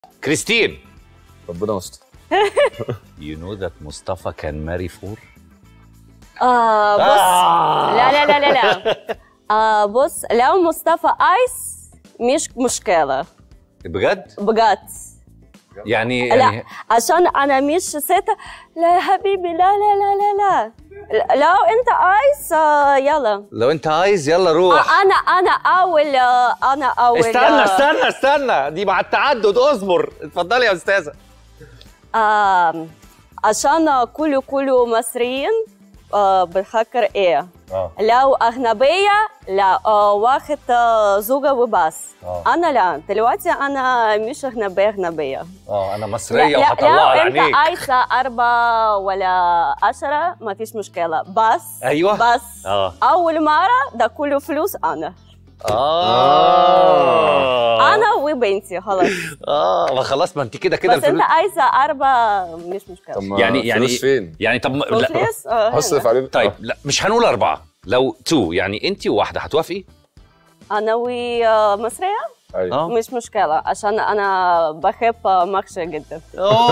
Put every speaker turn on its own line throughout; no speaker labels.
كريستين
ربنا يستر
You know that Mustafa can marry four?
آه بص
آه.
لا لا لا لا لا آه بص لو مصطفى ايس مش مشكلة
بجد؟
بجد
يعني
لا
يعني
عشان انا مش ستة لا يا حبيبي لا لا لا لا لا لو انت ايس آه يلا
لو انت عايز يلا روح
آه انا انا اول آه انا اول
استنى
آه،
استنى استنى دي مع التعدد اصبر اتفضلي يا استاذه
آه عشان كله كله مصريين آه بفكر ايه
اه
لو أجنبية لا آه واخد آه زوجة وبس
آه.
أنا لا دلوقتي أنا مش أجنبية أجنبية
اه انا
لا
مصريه
لا
وهطلعها
لو
على
أنت
عينيك
عايزة أربعة ولا عشرة ما فيش مشكلة بس
أيوة.
بس
اه
أول مرة ده كله فلوس أنا
اه
أنا وبنتي خلاص
اه ما خلاص ما انت كده كده
بس أنت عايزة أربعة مش
طب
مشكلة
ما
يعني- يعني-
فلوس فين؟
يعني طب ما- لا
فلوس آه،
هصرف
هنا.
عليه
طيب لا مش هنقول اربعه لو تو يعني انت وواحده هتوافقي؟
أنا ومصرية
ايوه
اه
مش مشكلة عشان أنا بحب محشي جدا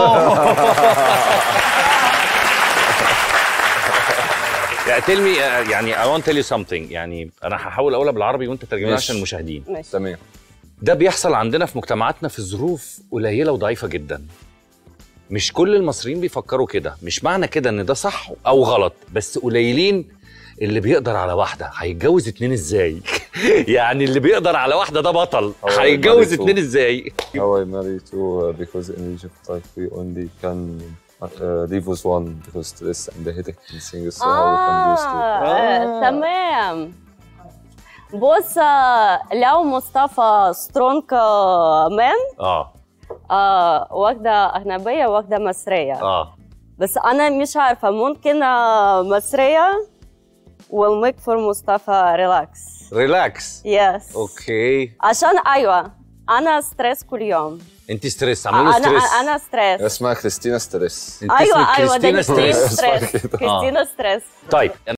يعني tell me uh, يعني I want to tell you something يعني انا هحاول اقولها بالعربي وانت ترجمها
ماشي.
عشان المشاهدين
ماشي
تمام
ده بيحصل عندنا في مجتمعاتنا في ظروف قليله وضعيفه جدا مش كل المصريين بيفكروا كده مش معنى كده ان ده صح او غلط بس قليلين اللي بيقدر على واحده هيتجوز اتنين ازاي يعني اللي بيقدر على واحده ده بطل
هو
هيتجوز
مريض
اتنين ازاي
How I married two uh, because in Egypt like we only can uh, live with one because stress and the headache and things so how we can do this too.
آه تمام بص آه، لو مصطفى سترونج آه، مان
اه
آه واخدة أجنبية واخدة مصرية
اه
بس أنا مش عارفة ممكن آه، مصرية will make for مصطفى ريلاكس
ريلاكس
يس
اوكي
عشان أيوة أنا ستريس كل يوم
انت ستريس عامله
أنا
ستريس
أنا ستريس
اسمها كريستينا ستريس
انت
أيوة
اسمك
أيوة ده
كريستينا
كريستينا
ستريس
ستريس
كده.
كريستينا ستريس
طيب